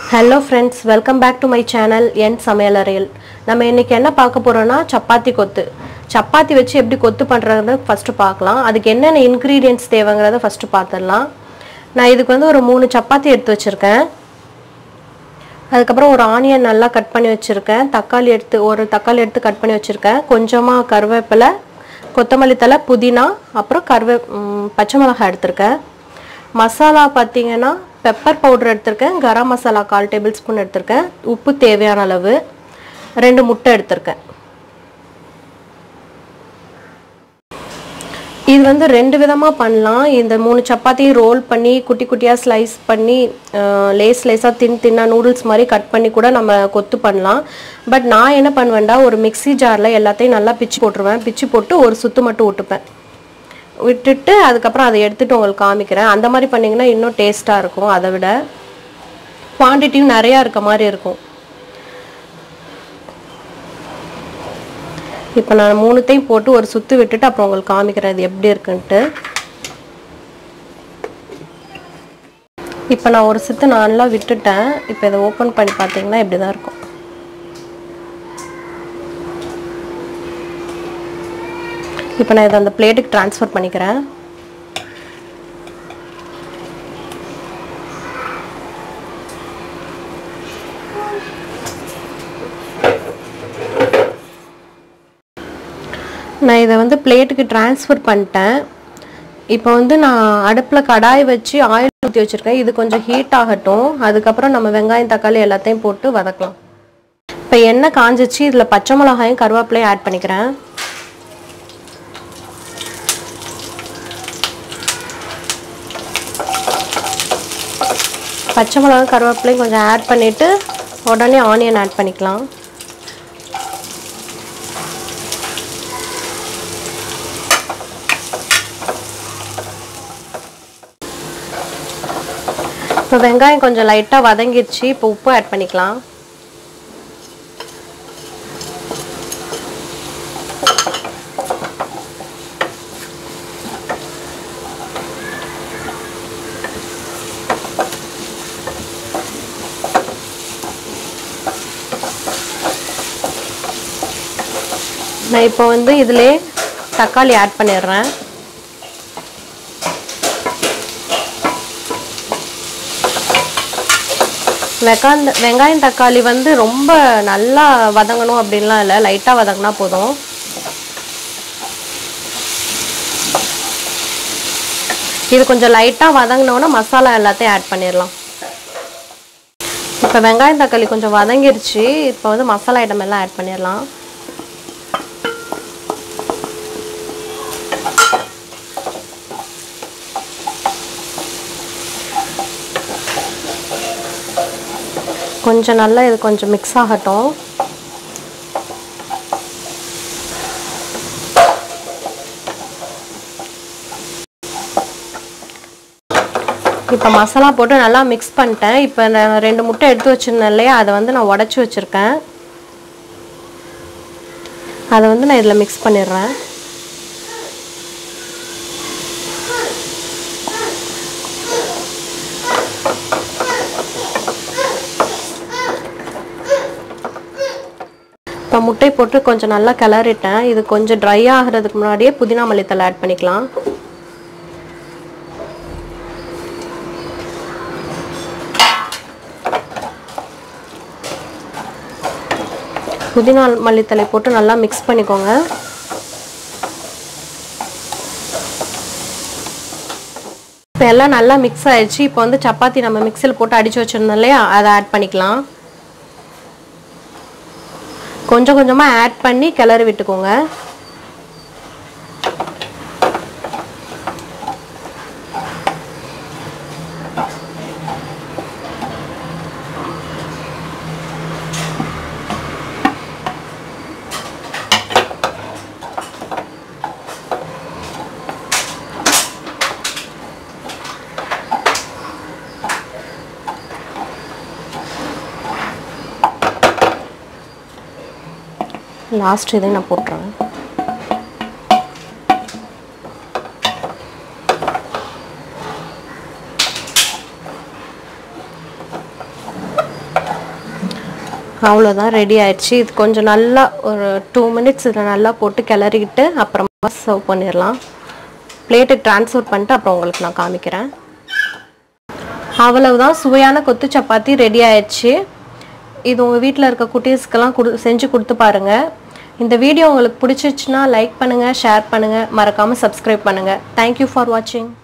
hello friends welcome back to my channel என் சமையலறையில் நம்ம இன்னைக்கு என்ன பார்க்க போறோம்னா சப்பாத்தி கொத்து சப்பாத்தி வச்சு எப்படி கொத்து பண்ணுறத ஃபஸ்ட்டு பார்க்கலாம் அதுக்கு என்னென்ன இன்க்ரீடியன்ஸ் தேவைங்கிறத ஃபஸ்ட்டு பார்த்துடலாம் நான் இதுக்கு வந்து ஒரு மூணு சப்பாத்தி எடுத்து வச்சுருக்கேன் அதுக்கப்புறம் ஒரு ஆனியன் நல்லா கட் பண்ணி வச்சுருக்கேன் தக்காளி எடுத்து ஒரு தக்காளி எடுத்து கட் பண்ணி வச்சுருக்கேன் கொஞ்சமாக கருவேப்பிலை கொத்தமல்லி தழை புதினா அப்புறம் கருவே ம், பச்சை மிளகாய் எடுத்திருக்கேன் மசாலா பார்த்தீங்கன்னா பெப்பர் பவுடர் எடுத்திருக்கேன் கரம் மசாலா கால் டேபிள் ஸ்பூன் எடுத்திருக்கேன் உப்பு தேவையான அளவு ரெண்டு முட்டை எடுத்திருக்கேன் இது வந்து ரெண்டு விதமாக பண்ணலாம் இந்த மூணு சப்பாத்தியும் ரோல் பண்ணி குட்டி குட்டியாக ஸ்லைஸ் பண்ணி லேஸ் லேஸாக தின் தின்னா நூடுல்ஸ் மாதிரி கட் பண்ணி கூட நம்ம கொத்து பண்ணலாம் பட் நான் என்ன பண்ணுவேன்டா ஒரு மிக்ஸி ஜாரில் எல்லாத்தையும் நல்லா பிச்சு போட்டுருவேன் பிச்சு போட்டு ஒரு சுத்து மட்டும் விட்டுப்பேன் விட்டுட்டு அதுக்கப்புறம் அதை எடுத்துட்டு உங்களுக்கு காமிக்கிறேன் அந்த மாதிரி பண்ணிங்கன்னா இன்னும் டேஸ்ட்டாக இருக்கும் அதை விட குவான்டிட்டியும் நிறையா இருக்க மாதிரி இருக்கும் இப்போ நான் மூணுத்தையும் போட்டு ஒரு சுத்து விட்டுட்டு அப்புறம் உங்களுக்கு காமிக்கிறேன் இது எப்படி இருக்குன்ட்டு இப்போ நான் ஒரு சுத்து நல்லா விட்டுட்டேன் இப்போ இதை ஓப்பன் பண்ணி பார்த்தீங்கன்னா இப்படி தான் இருக்கும் இப்போ நான் இதை அந்த பிளேட்டுக்கு ட்ரான்ஸ்ஃபர் பண்ணிக்கிறேன் நான் இதை வந்து பிளேட்டுக்கு ட்ரான்ஸ்ஃபர் பண்ணிட்டேன் இப்போ வந்து நான் அடுப்பில் கடாய் வச்சு ஆயில் ஊற்றி வச்சுருக்கேன் இது கொஞ்சம் ஹீட் ஆகட்டும் அதுக்கப்புறம் நம்ம வெங்காயம் தக்காளி எல்லாத்தையும் போட்டு வதக்கலாம் இப்போ எண்ணெய் காஞ்சிச்சு இதில் பச்சை மிளகாயும் கருவேப்பிலையும் ஆட் பண்ணிக்கிறேன் பச்சை மிளகாய் கருவேப்பிலையும் கொஞ்சம் ஆட் பண்ணிவிட்டு உடனே ஆனியன் ஆட் பண்ணிக்கலாம் இப்போ வெங்காயம் கொஞ்சம் லைட்டாக வதங்கிடுச்சு இப்போ உப்பு ஆட் பண்ணிக்கலாம் நான் இப்போ வந்து இதிலே தக்காளி ஆட் பண்ணிடுறேன் வெங்காந்த வெங்காயம் தக்காளி வந்து ரொம்ப நல்லா வதங்கணும் அப்படின்லாம் இல்லை லைட்டாக வதங்கினா போதும் இது கொஞ்சம் லைட்டாக வதங்கினோன்னா மசாலா எல்லாத்தையும் ஆட் பண்ணிடலாம் இப்போ வெங்காயம் தக்காளி கொஞ்சம் வதங்கிருச்சு இப்போ வந்து மசாலா ஐட்டம் எல்லாம் ஆட் பண்ணிடலாம் கொஞ்சம் நல்லா இது கொஞ்சம் மிக்ஸ் ஆகட்டும் இப்போ மசாலா போட்டு நல்லா மிக்ஸ் பண்ணிட்டேன் இப்போ நான் ரெண்டு முட்டை எடுத்து வச்சிருந்தேன் இல்லையா அதை வந்து நான் உடச்சி வச்சுருக்கேன் அதை வந்து நான் இதில் மிக்ஸ் பண்ணிடுறேன் இப்போ முட்டை போட்டு கொஞ்சம் நல்லா கிளறிட்டேன் இது கொஞ்சம் ட்ரை ஆகிறதுக்கு முன்னாடியே புதினா மல்லித்தலை ஆட் பண்ணிக்கலாம் புதினா மல்லித்தலை போட்டு நல்லா மிக்ஸ் பண்ணிக்கோங்க இப்போ எல்லாம் நல்லா மிக்ஸ் ஆயிடுச்சு இப்போ வந்து சப்பாத்தி நம்ம மிக்சியில் போட்டு அடித்து வச்சுருந்தோம் இல்லையா அதை ஆட் பண்ணிக்கலாம் கொஞ்சம் கொஞ்சமாக ஆட் பண்ணி கிளறி விட்டுக்கோங்க லாஸ்ட் இதை நான் போட்டுறேன் அவ்வளோதான் ரெடி ஆயிடுச்சு இது கொஞ்சம் நல்லா ஒரு டூ மினிட்ஸ் இதில் நல்லா போட்டு கிளறிக்கிட்டு அப்புறமா சர்வ் பண்ணிடலாம் பிளேட்டுக்கு ட்ரான்ஸ்ஃபர் பண்ணிட்டு அப்புறம் உங்களுக்கு நான் காமிக்கிறேன் அவ்வளவுதான் சுவையான கொத்து சப்பாத்தி ரெடி ஆயிடுச்சு இது உங்கள் வீட்டில் இருக்க குட்டீஸ்க்கெல்லாம் கொடு செஞ்சு கொடுத்து பாருங்கள் இந்த வீடியோ உங்களுக்கு பிடிச்சிச்சுன்னா லைக் பண்ணுங்கள் ஷேர் பண்ணுங்கள் மறக்காமல் சப்ஸ்கிரைப் பண்ணுங்கள் தேங்க்யூ ஃபார் வாட்சிங்